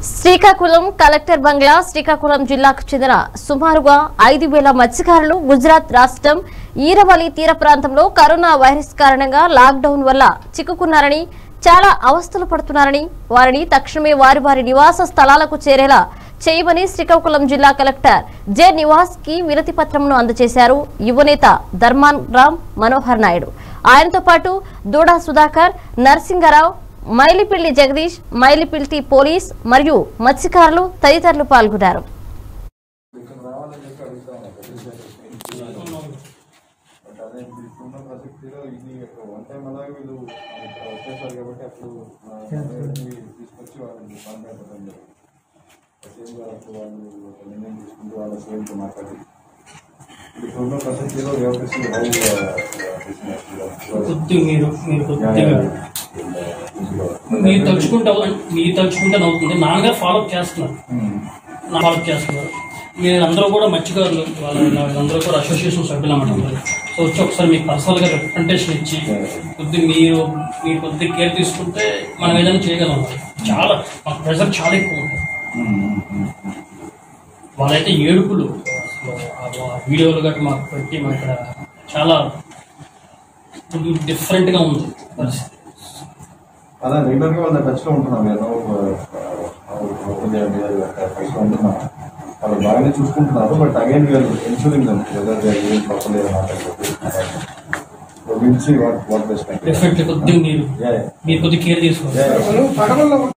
Srikakulam collector బంగ్లా శ్రీకాకుళం జిల్లాకు చెందిన సుమారుగా ఐదు వేల మత్స్యకారులు గుజరాత్ రాష్ట్రం ఈరవలి తీర ప్రాంతంలో కరోనా వైరస్ కారణంగా లాక్డౌన్ వల్ల చిక్కుకున్నారని చాలా అవస్థలు పడుతున్నారని వారిని తక్షణమే వారి వారి నివాస స్థలాలకు చేరేలా చేయమని శ్రీకాకుళం జిల్లా కలెక్టర్ జె నివాస్ కి వినతి పత్రంను అందజేశారు యువనేత ధర్మాన్ రామ్ మనోహర్ నాయుడు ఆయనతో పాటు దూడా సుధాకర్ నరసింగరావు మైలిపిల్లి జగదీష్ మైలిపిల్లి పోలీస్ మరియు మత్స్యకారులు తదితరులు పాల్గొన్నారు ఇక్కడ రావాలని చెప్పి అడుగుతాను బట్ అదే ఇప్పుడు ఇప్పుడున్న ప్రసక్తిలో ఇది ఒక వన్ టైం అలాగే వీళ్ళు ఇక్కడ వచ్చేసారు కాబట్టి అప్పుడు నా సమయాన్ని తీసుకొచ్చి వాళ్ళని కాంటాక్ట్ అవ్వడం జరిగింది సేమ్ వాళ్ళకు వాళ్ళు ఒక నిర్ణయం తీసుకుంటూ వాళ్ళ సేమ్తో మాట్లాడి ఇప్పుడున్న ప్రసక్తిలో వ్యవహరిస్తుంది కొద్ది మీరు మీరు కొద్దిగా మీరు తలుచుకుంటే అవ్వ- మీరు తలుచుకుంటే అవుతుంది నాన్నగారు ఫాలోఅప్ చేస్తున్నారు నా ఫాలోఅప్ చేస్తున్నారు మీరు అందరూ కూడా మత్స్యకారులు వాళ్ళ వాళ్ళందరూ కూడా అసోసియేషన్ సభ్యులు అన్నమాట సో వచ్చి ఒకసారి మీకు పర్సనల్గా రిప్రజెంటేషన్ ఇచ్చి కొద్ది మీరు మీరు కొద్ది కేర్ తీసుకుంటే మనం ఏదైనా చేయగలం చాలా మాకు ప్రెషర్ చాలా ఎక్కువ ఉంటుంది వాళ్ళైతే ఏడుపులు అసలు ఆ వీడియోలు గట్రా మాకు పెట్టి మాకు ఇక్కడ చాలా డిఫరెంట్గా ఉంది పరిస్థితి అలా రెగ్యులర్గా వాళ్ళ టచ్లో ఉంటున్నాం ఏదో టచ్లో ఉంటున్నాం వాళ్ళు బాగానే చూసుకుంటున్నారు but again we're insuring weather ఏం ప్రాబ్లం మాట్లాడుతుంది గురించి వాట్ వాట్ బెస్ట్ డెఫినెట్లీ కొద్దిగా మీరు మీరు కొద్దిగా కేర్ తీసుకోవాలి Yeah. పడవల్లో